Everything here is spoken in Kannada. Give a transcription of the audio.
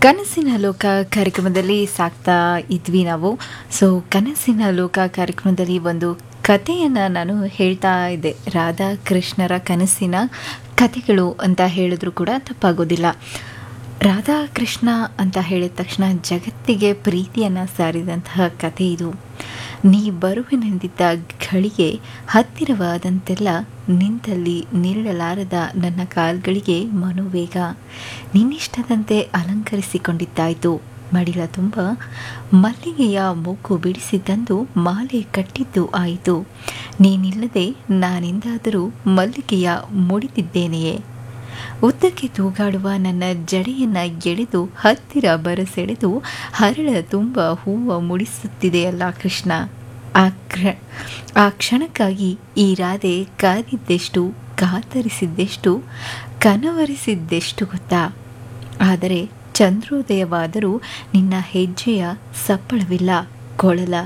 ಕನಸಿನ ಲೋಕ ಕಾರ್ಯಕ್ರಮದಲ್ಲಿ ಸಾಕ್ತಾ ಇದ್ವಿ ನಾವು ಸೊ ಕನಸಿನ ಲೋಕ ಕಾರ್ಯಕ್ರಮದಲ್ಲಿ ಒಂದು ಕಥೆಯನ್ನು ನಾನು ಹೇಳ್ತಾ ಇದ್ದೆ ರಾಧಾ ಕೃಷ್ಣರ ಕನಸಿನ ಕಥೆಗಳು ಅಂತ ಹೇಳಿದ್ರು ಕೂಡ ತಪ್ಪಾಗೋದಿಲ್ಲ ರಾಧಾ ಕೃಷ್ಣ ಅಂತ ಹೇಳಿದ ತಕ್ಷಣ ಜಗತ್ತಿಗೆ ಪ್ರೀತಿಯನ್ನು ಸಾರಿದಂತಹ ಕಥೆ ಇದು ನೀ ಬರುವಿನೆಂದಿದ್ದ ಘಳಿಗೆ ಹತ್ತಿರವಾದಂತೆಲ್ಲ ನಿಂತಲ್ಲಿ ನಿಲ್ಲಲಾರದ ನನ್ನ ಕಾಲ್ಗಳಿಗೆ ಮನೋವೇಗ ನಿನ್ನಿಷ್ಟದಂತೆ ಅಲಂಕರಿಸಿಕೊಂಡಿದ್ದಾಯಿತು ಮಡಿಲ ತುಂಬ ಮಲ್ಲಿಗೆಯ ಮೂಗು ಬಿಡಿಸಿದ್ದಂದು ಮಾಲೆ ಕಟ್ಟಿದ್ದು ಆಯಿತು ನೀನಿಲ್ಲದೆ ನಾನೆಂದಾದರೂ ಮಲ್ಲಿಗೆಯ ಮುಡಿದಿದ್ದೇನೆಯೇ ಉದ್ದಕ್ಕೆ ತೂಗಾಡುವ ನನ್ನ ಜಡೆಯನ್ನ ಎಳೆದು ಹತ್ತಿರ ಬರಸೆಳೆದು ಹರಳ ತುಂಬ ಹೂವು ಮುಡಿಸುತ್ತಿದೆಯಲ್ಲ ಕೃಷ್ಣ ಆ ಕ್ರ ಆ ಕ್ಷಣಕ್ಕಾಗಿ ಈ ರಾಧೆ ಕಾದಿದ್ದೆಷ್ಟು ಕಾತರಿಸಿದ್ದೆಷ್ಟು ಕನವರಿಸಿದ್ದೆಷ್ಟು ಗೊತ್ತಾ ಆದರೆ ಚಂದ್ರೋದಯವಾದರೂ ನಿನ್ನ ಹೆಜ್ಜೆಯ ಸಪ್ಪಳವಿಲ್ಲ ಕೊಳಲ